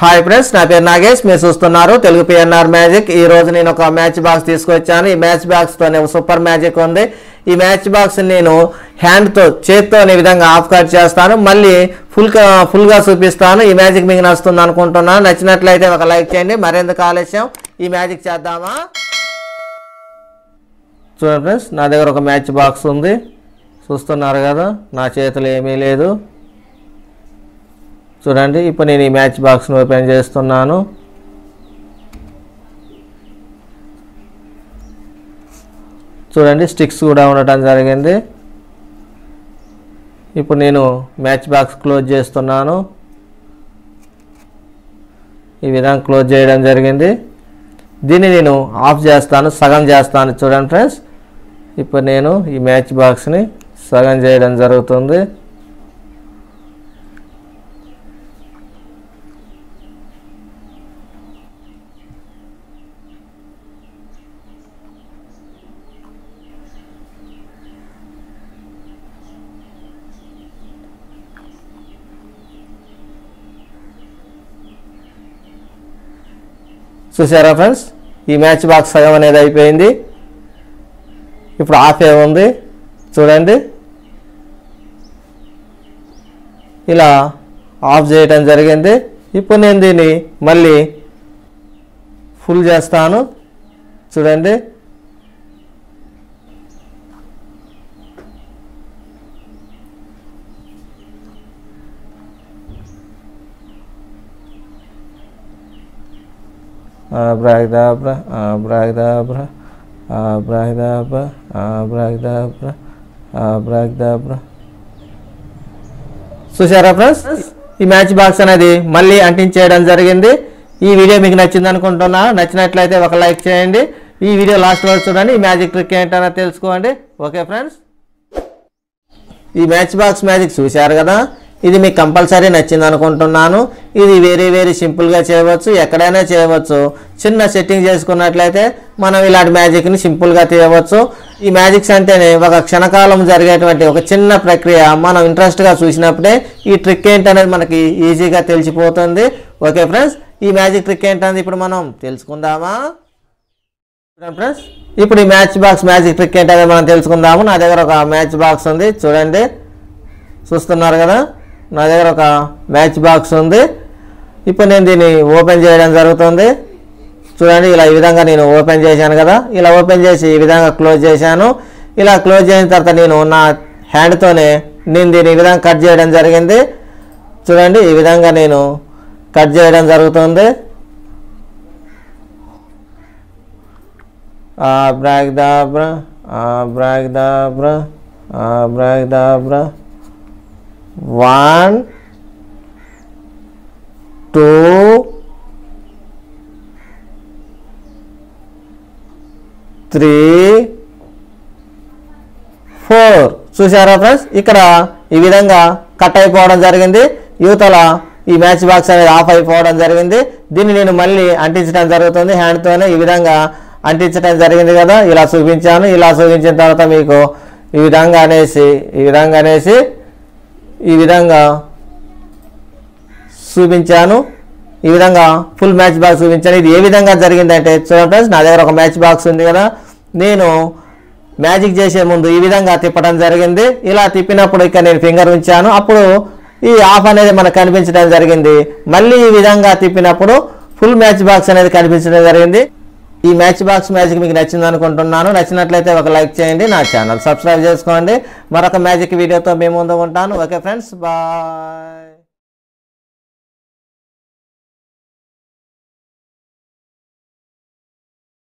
Hi friends నా పేరు నాగేష్ మీరు చూస్తున్నారు తెలుగు పిఎన్ఆర్ మ్యాజిక్ ఈ రోజు నేను ఒక మ్యాచ్ బాక్స్ తీసుకొచ్చాను ఈ మ్యాచ్ బాక్స్ తోనే ఒక సూపర్ మ్యాజిక్ ఉంది ఈ మ్యాచ్ బాక్స్ నేను హ్యాండ్ తో చేత్తో ఈ విధంగా ఆఫ్ కట్ చేస్తాను మళ్ళీ ఫుల్ ఫుల్ గా చూపిస్తాను ఈ మ్యాజిక్ మీకు నచ్చుతుంది అనుకుంటున్నాను నచ్చినట్లయితే ఒక లైక్ చేయండి మరెందుకు ఆలస్యం ఈ మ్యాజిక్ చేద్దామా చూడండి ఫ్రెండ్స్ నా దగ్గర ఒక మ్యాచ్ బాక్స్ ఉంది చూస్తున్నారు కదా నా చేతిలో ఏమీ లేదు చూడండి ఇప్పుడు నేను ఈ మ్యాచ్ బాక్స్ని ఓపెన్ చేస్తున్నాను చూడండి స్టిక్స్ కూడా ఉండటం జరిగింది ఇప్పుడు నేను మ్యాచ్ బాక్స్ క్లోజ్ చేస్తున్నాను ఈ విధంగా క్లోజ్ చేయడం జరిగింది దీన్ని నేను ఆఫ్ చేస్తాను సగం చేస్తాను చూడండి ఫ్రెండ్స్ ఇప్పుడు నేను ఈ మ్యాచ్ బాక్స్ని సగం చేయడం జరుగుతుంది చూసారా ఫ్రెండ్స్ ఈ మ్యాచ్ బాక్స్ సగం అనేది అయిపోయింది ఇప్పుడు ఆఫ్ ఏముంది చూడండి ఇలా ఆఫ్ చేయటం జరిగింది ఇప్పుడు నేను దీన్ని మళ్ళీ ఫుల్ చేస్తాను చూడండి Abracadabra, abracadabra, abracadabra, abracadabra, abracadabra. చూసారా ఫ్రెండ్స్ ఈ మ్యాచ్ బాక్స్ అనేది మళ్ళీ అంటించేయడం జరిగింది ఈ వీడియో మీకు నచ్చింది అనుకుంటున్నా నచ్చినట్లయితే ఒక లైక్ చేయండి ఈ వీడియో లాస్ట్ వరకు చూడండి ఈ మ్యాజిక్ ట్రిక్ ఏంటనే తెలుసుకోండి ఓకే ఫ్రెండ్స్ ఈ మ్యాచ్ బాక్స్ మ్యాజిక్ చూశారు కదా ఇది మీకు కంపల్సరీ నచ్చింది అనుకుంటున్నాను ఇది వేరే వేరే సింపుల్గా చేయవచ్చు ఎక్కడైనా చేయవచ్చు చిన్న సెట్టింగ్ చేసుకున్నట్లయితే మనం ఇలాంటి మ్యాజిక్ని సింపుల్గా తీయవచ్చు ఈ మ్యాజిక్స్ అంటేనే ఒక క్షణకాలం జరిగేటువంటి ఒక చిన్న ప్రక్రియ మనం ఇంట్రెస్ట్గా చూసినప్పుడే ఈ ట్రిక్ ఏంటనేది మనకి ఈజీగా తెలిసిపోతుంది ఓకే ఫ్రెండ్స్ ఈ మ్యాజిక్ ట్రిక్ ఏంటనేది ఇప్పుడు మనం తెలుసుకుందామా చూడండి ఫ్రెండ్స్ ఇప్పుడు ఈ మ్యాచ్ బాక్స్ మ్యాజిక్ ట్రిక్ ఏంటనేది మనం తెలుసుకుందాము నా దగ్గర ఒక మ్యాచ్ బాక్స్ ఉంది చూడండి చూస్తున్నారు కదా నా దగ్గర ఒక మ్యాచ్ బాక్స్ ఉంది ఇప్పుడు నేను దీన్ని ఓపెన్ చేయడం జరుగుతుంది చూడండి ఇలా ఈ విధంగా నేను ఓపెన్ చేశాను కదా ఇలా ఓపెన్ చేసి ఈ విధంగా క్లోజ్ చేశాను ఇలా క్లోజ్ చేసిన తర్వాత నేను నా హ్యాండ్తోనే నేను దీన్ని ఈ విధంగా కట్ చేయడం జరిగింది చూడండి ఈ విధంగా నేను కట్ చేయడం జరుగుతుంది Abracadabra, abracadabra, abracadabra. One, two, three four చూసారా ఫ్రెండ్స్ ఇక్కడ ఈ విధంగా కట్ అయిపోవడం జరిగింది యువతల ఈ మ్యాచ్ బాక్స్ అనేది ఆఫ్ అయిపోవడం జరిగింది దీన్ని నేను మళ్ళీ అంటించడం జరుగుతుంది హ్యాండ్తోనే ఈ విధంగా అంటించడం జరిగింది కదా ఇలా చూపించాను ఇలా చూపించిన తర్వాత మీకు ఈ విధంగా అనేసి ఈ విధంగా అనేసి ఈ విధంగా చూపించాను ఈ విధంగా ఫుల్ మ్యాచ్ బాక్స్ చూపించాను ఇది ఏ విధంగా జరిగిందంటే చూడండి ఫ్రెండ్స్ నా దగ్గర ఒక మ్యాచ్ బాక్స్ ఉంది కదా నేను మ్యాజిక్ చేసే ముందు ఈ విధంగా తిప్పడం జరిగింది ఇలా తిప్పినప్పుడు ఇక్కడ నేను ఫింగర్ ఉంచాను అప్పుడు ఈ ఆఫ్ అనేది మనకు కనిపించడం జరిగింది మళ్ళీ ఈ విధంగా తిప్పినప్పుడు ఫుల్ మ్యాచ్ బాక్స్ అనేది కనిపించడం జరిగింది ఈ మ్యాచ్ బాక్స్ మ్యాజిక్ మీకు నచ్చింది అనుకుంటున్నాను నచ్చినట్లయితే ఒక లైక్ చేయండి నా ఛానల్ సబ్స్క్రైబ్ చేసుకోండి మరొక మ్యాజిక్ వీడియోతో మేము ముందు ఉంటాను ఓకే ఫ్రెండ్స్ బాయ్